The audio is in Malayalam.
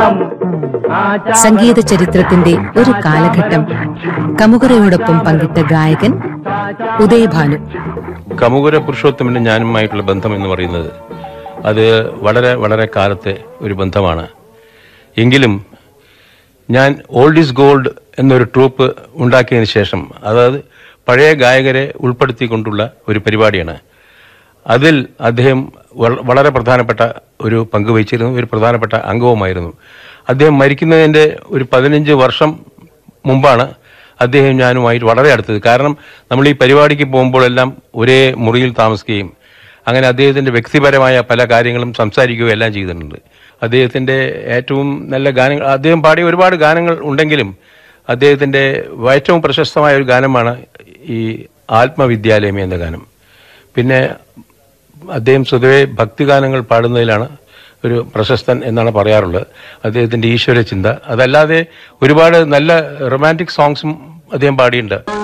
സംഗീത ചരിത്രത്തിന്റെ ഒരു കാലഘട്ടം കമുകറയോടൊപ്പം പങ്കിട്ട ഗായകൻ ഉദയഭാനു കമുകുര പുരുഷോത്തമന്റെ ഞാനുമായിട്ടുള്ള ബന്ധം എന്ന് പറയുന്നത് അത് വളരെ വളരെ കാലത്തെ ഒരു ബന്ധമാണ് എങ്കിലും ഞാൻ ഓൾഡ് ഈസ് ഗോൾഡ് എന്നൊരു ട്രൂപ്പ് ഉണ്ടാക്കിയതിന് ശേഷം അതായത് പഴയ ഗായകരെ ഉൾപ്പെടുത്തിക്കൊണ്ടുള്ള ഒരു പരിപാടിയാണ് അതിൽ അദ്ദേഹം വള- വളരെ പ്രധാനപ്പെട്ട ഒരു പങ്ക് വഹിച്ചിരുന്നു ഒരു പ്രധാനപ്പെട്ട അംഗവുമായിരുന്നു അദ്ദേഹം മരിക്കുന്നതിന്റെ ഒരു പതിനഞ്ച് വർഷം മുമ്പാണ് അദ്ദേഹം ഞാനുമായിട്ട് വളരെ അടുത്തത് കാരണം നമ്മൾ ഈ പരിപാടിക്ക് പോകുമ്പോഴെല്ലാം ഒരേ മുറിയിൽ താമസിക്കുകയും അങ്ങനെ അദ്ദേഹത്തിന്റെ വ്യക്തിപരമായ പല കാര്യങ്ങളും സംസാരിക്കുകയും എല്ലാം ചെയ്തിട്ടുണ്ട് അദ്ദേഹത്തിന്റെ ഏറ്റവും നല്ല ഗാനങ്ങൾ അദ്ദേഹം പാടിയ ഒരുപാട് ഗാനങ്ങൾ ഉണ്ടെങ്കിലും അദ്ദേഹത്തിന്റെ ഏറ്റവും പ്രശസ്തമായ ഒരു ഗാനമാണ് ഈ ആത്മവിദ്യാലയം എന്ന ഗാനം പിന്നെ അദ്ദേഹം സ്വതവേ ഭക്തിഗാനങ്ങൾ പാടുന്നതിലാണ് ഒരു പ്രശസ്തൻ എന്നാണ് പറയാറുള്ളത് അദ്ദേഹത്തിന്റെ ഈശ്വര ചിന്ത അതല്ലാതെ ഒരുപാട് നല്ല റൊമാൻറ്റിക് സോങ്സും അദ്ദേഹം പാടിയിട്ടുണ്ട്